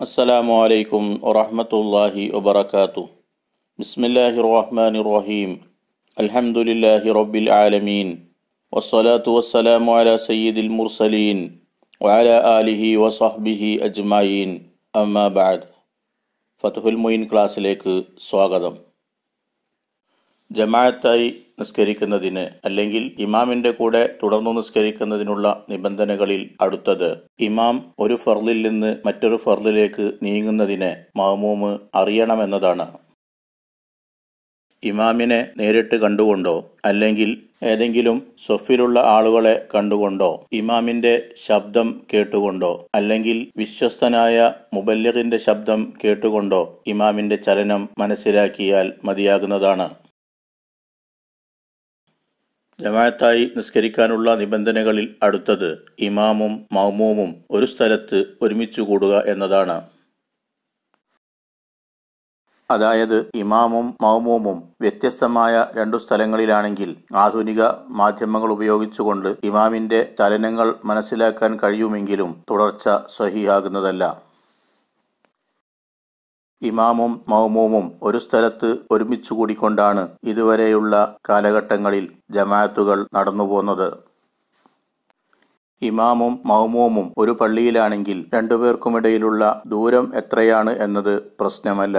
السلام عليكم ورحمة الله وبركاته بسم الله الرحمن الرحيم الحمد لله رب العالمين والصلاة والسلام على سيد المرسلين وعلى آله وصحبه أجمعين أما بعد ഫതുഹുൽ മൊയിൻ ക്ലാസ്സിലേക്ക് സ്വാഗതം ജമാഅത്തായി നിസ്കരിക്കുന്നതിന് അല്ലെങ്കിൽ ഇമാമിന്റെ കൂടെ തുടർന്നു നിസ്കരിക്കുന്നതിനുള്ള നിബന്ധനകളിൽ അടുത്തത് ഇമാം ഒരു ഫർലിൽ നിന്ന് മറ്റൊരു ഫർലിലേക്ക് നീങ്ങുന്നതിന് മഹമൂമ് അറിയണമെന്നതാണ് ഇമാമിനെ നേരിട്ട് കണ്ടുകൊണ്ടോ അല്ലെങ്കിൽ ഏതെങ്കിലും സൊഫിലുള്ള ആളുകളെ കണ്ടുകൊണ്ടോ ഇമാമിന്റെ ശബ്ദം കേട്ടുകൊണ്ടോ അല്ലെങ്കിൽ വിശ്വസ്തനായ മുബല്ലിറിന്റെ ശബ്ദം കേട്ടുകൊണ്ടോ ഇമാമിന്റെ ചലനം മനസ്സിലാക്കിയാൽ മതിയാകുന്നതാണ് ജമാഅത്തായി നിസ്കരിക്കാനുള്ള നിബന്ധനകളിൽ അടുത്തത് ഇമാമും മൗമൂമും ഒരു സ്ഥലത്ത് ഒരുമിച്ച് കൂടുക എന്നതാണ് അതായത് ഇമാമും മൗമൂമും വ്യത്യസ്തമായ രണ്ടു സ്ഥലങ്ങളിലാണെങ്കിൽ ആധുനിക മാധ്യമങ്ങൾ ഉപയോഗിച്ചുകൊണ്ട് ഇമാമിന്റെ ചലനങ്ങൾ മനസ്സിലാക്കാൻ കഴിയുമെങ്കിലും തുടർച്ച സ്വഹിയാകുന്നതല്ല ഇമാമും മൗമൂമും ഒരു സ്ഥലത്ത് ഒരുമിച്ച് കൂടിക്കൊണ്ടാണ് ഇതുവരെയുള്ള കാലഘട്ടങ്ങളിൽ ജമാഅത്തുകൾ നടന്നുപോന്നത് ഇമാമും മൗമൂമും ഒരു പള്ളിയിലാണെങ്കിൽ രണ്ടുപേർക്കുമിടയിലുള്ള ദൂരം എത്രയാണ് എന്നത് പ്രശ്നമല്ല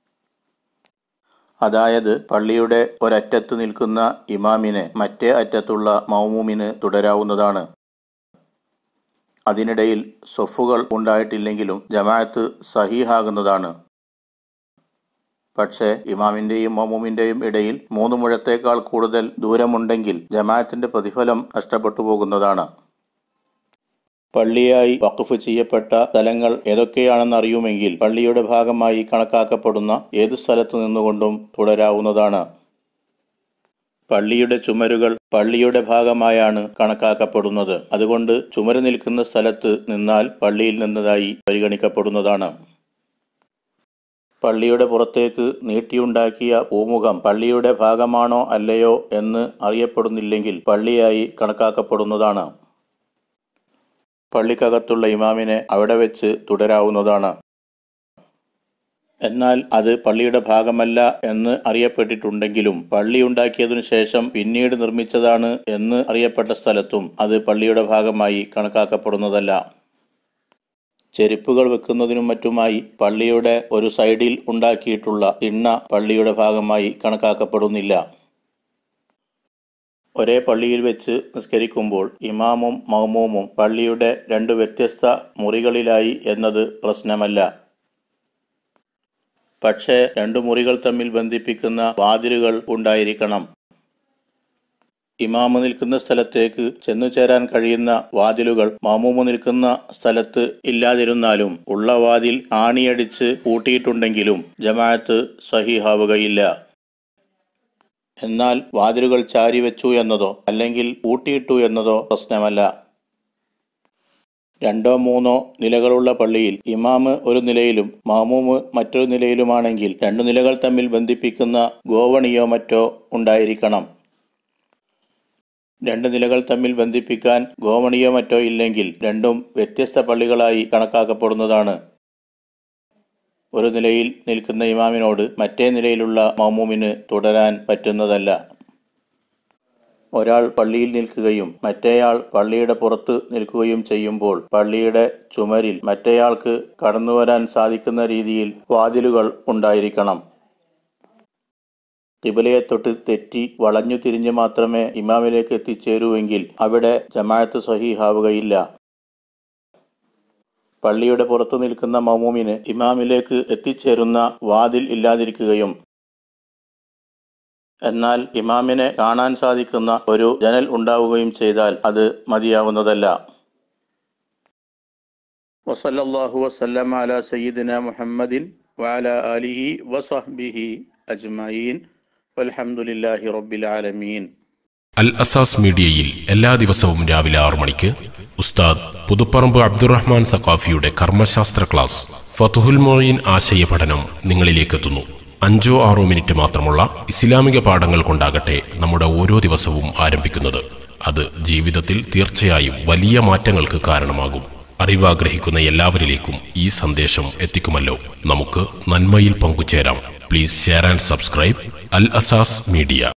അതായത് പള്ളിയുടെ ഒരറ്റത്ത് നിൽക്കുന്ന ഇമാമിനെ മറ്റേ അറ്റത്തുള്ള മൗമൂമിന് തുടരാവുന്നതാണ് അതിനിടയിൽ സൊഫുകൾ ഉണ്ടായിട്ടില്ലെങ്കിലും ജമാഅത്ത് സഹീഹാകുന്നതാണ് പക്ഷേ ഇമാമിന്റെയും മൗമൂമിന്റെയും ഇടയിൽ മൂന്ന് മുഴത്തേക്കാൾ കൂടുതൽ ദൂരമുണ്ടെങ്കിൽ ജമാഅത്തിന്റെ പ്രതിഫലം നഷ്ടപ്പെട്ടു പോകുന്നതാണ് പള്ളിയായി വഖഫ് ചെയ്യപ്പെട്ട സ്ഥലങ്ങൾ ഏതൊക്കെയാണെന്ന് അറിയുമെങ്കിൽ പള്ളിയുടെ ഭാഗമായി കണക്കാക്കപ്പെടുന്ന ഏതു സ്ഥലത്തു നിന്നുകൊണ്ടും തുടരാവുന്നതാണ് പള്ളിയുടെ ചുമരുകൾ പള്ളിയുടെ ഭാഗമായാണ് കണക്കാക്കപ്പെടുന്നത് അതുകൊണ്ട് ചുമര് നിൽക്കുന്ന സ്ഥലത്ത് നിന്നാൽ പള്ളിയിൽ നിന്നതായി പരിഗണിക്കപ്പെടുന്നതാണ് പള്ളിയുടെ പുറത്തേക്ക് നീട്ടിയുണ്ടാക്കിയ പൂമുഖം പള്ളിയുടെ ഭാഗമാണോ അല്ലയോ എന്ന് അറിയപ്പെടുന്നില്ലെങ്കിൽ പള്ളിയായി കണക്കാക്കപ്പെടുന്നതാണ് പള്ളിക്കകത്തുള്ള ഇമാമിനെ അവിടെ വെച്ച് തുടരാവുന്നതാണ് എന്നാൽ അത് പള്ളിയുടെ ഭാഗമല്ല എന്ന് അറിയപ്പെട്ടിട്ടുണ്ടെങ്കിലും പള്ളി ഉണ്ടാക്കിയതിനു ശേഷം പിന്നീട് നിർമ്മിച്ചതാണ് എന്ന് അറിയപ്പെട്ട സ്ഥലത്തും അത് പള്ളിയുടെ ഭാഗമായി കണക്കാക്കപ്പെടുന്നതല്ല ചെരുപ്പുകൾ വെക്കുന്നതിനും മറ്റുമായി പള്ളിയുടെ ഒരു സൈഡിൽ ഉണ്ടാക്കിയിട്ടുള്ള തിണ്ണ പള്ളിയുടെ ഭാഗമായി കണക്കാക്കപ്പെടുന്നില്ല ഒരേ പള്ളിയിൽ വെച്ച് നിസ്കരിക്കുമ്പോൾ ഇമാമും മൗമൂമും പള്ളിയുടെ രണ്ട് വ്യത്യസ്ത മുറികളിലായി എന്നത് പ്രശ്നമല്ല പക്ഷേ രണ്ടു മുറികൾ തമ്മിൽ ബന്ധിപ്പിക്കുന്ന വാതിലുകൾ ഉണ്ടായിരിക്കണം ഇമാമ് നിൽക്കുന്ന സ്ഥലത്തേക്ക് ചെന്നു ചേരാൻ കഴിയുന്ന വാതിലുകൾ മാമൂമ് നിൽക്കുന്ന സ്ഥലത്ത് ഇല്ലാതിരുന്നാലും ഉള്ള വാതിൽ ആണിയടിച്ച് പൂട്ടിയിട്ടുണ്ടെങ്കിലും ജമാഅത്ത് സഹിഹാവുകയില്ല എന്നാൽ വാതിലുകൾ ചാരി വെച്ചു എന്നതോ അല്ലെങ്കിൽ പൂട്ടിയിട്ടു എന്നതോ പ്രശ്നമല്ല രണ്ടോ മൂന്നോ നിലകളുള്ള പള്ളിയിൽ ഇമാമ് ഒരു നിലയിലും മാമൂമ് മറ്റൊരു നിലയിലുമാണെങ്കിൽ രണ്ടു നിലകൾ തമ്മിൽ ബന്ധിപ്പിക്കുന്ന ഗോവണിയോ മറ്റോ ഉണ്ടായിരിക്കണം രണ്ട് നിലകൾ തമ്മിൽ ബന്ധിപ്പിക്കാൻ ഗോവണിയോ മറ്റോ ഇല്ലെങ്കിൽ രണ്ടും വ്യത്യസ്ത പള്ളികളായി കണക്കാക്കപ്പെടുന്നതാണ് ഒരു നിലയിൽ നിൽക്കുന്ന ഇമാമിനോട് മറ്റേ നിലയിലുള്ള മൗമൂമിന് തുടരാൻ പറ്റുന്നതല്ല ഒരാൾ പള്ളിയിൽ നിൽക്കുകയും മറ്റേയാൾ പള്ളിയുടെ പുറത്ത് നിൽക്കുകയും ചെയ്യുമ്പോൾ പള്ളിയുടെ ചുമരിൽ മറ്റേയാൾക്ക് കടന്നുവരാൻ സാധിക്കുന്ന രീതിയിൽ വാതിലുകൾ ഉണ്ടായിരിക്കണം കിബിലയെ തൊട്ട് തെറ്റി വളഞ്ഞു തിരിഞ്ഞ് മാത്രമേ ഇമാമിലേക്ക് എത്തിച്ചേരുവെങ്കിൽ അവിടെ ജമാഅത്ത് സഹീഹാവുകയില്ല പള്ളിയുടെ പുറത്തു നിൽക്കുന്ന മൗമൂമിന് ഇമാമിലേക്ക് എത്തിച്ചേരുന്ന വാതിൽ ഇല്ലാതിരിക്കുകയും എന്നാൽ ഇമാമിനെ കാണാൻ സാധിക്കുന്ന ഒരു ജനൽ ഉണ്ടാവുകയും ചെയ്താൽ അത് മതിയാവുന്നതല്ല വസല്ലല്ലാഹു വസല്ലം അല സയ്യിദിന മുഹമ്മദിൻ വഅല ആലിഹി വസഹ്ബിഹി അജ്മഈൻ വൽഹംദുലില്ലാഹി റബ്ബിൽ ആലമീൻ അൽ അസാസ് മീഡിയയിൽ എല്ലാ ദിവസവും രാവിലെ ആറു മണിക്ക് ഉസ്താദ് പുതുപ്പറമ്പ് അബ്ദുറഹ്മാൻ സഖാഫിയുടെ കർമ്മശാസ്ത്ര ക്ലാസ് ഫതുഹുൽ മൊയ്ൻ ആശയ പഠനം നിങ്ങളിലേക്ക് എത്തുന്നു അഞ്ചോ ആറോ മിനിറ്റ് മാത്രമുള്ള ഇസ്ലാമിക പാഠങ്ങൾ കൊണ്ടാകട്ടെ നമ്മുടെ ഓരോ ദിവസവും ആരംഭിക്കുന്നത് അത് ജീവിതത്തിൽ തീർച്ചയായും വലിയ മാറ്റങ്ങൾക്ക് കാരണമാകും അറിവാഗ്രഹിക്കുന്ന എല്ലാവരിലേക്കും ഈ സന്ദേശം എത്തിക്കുമല്ലോ നമുക്ക് നന്മയിൽ പങ്കുചേരാം please share and subscribe Al Asas media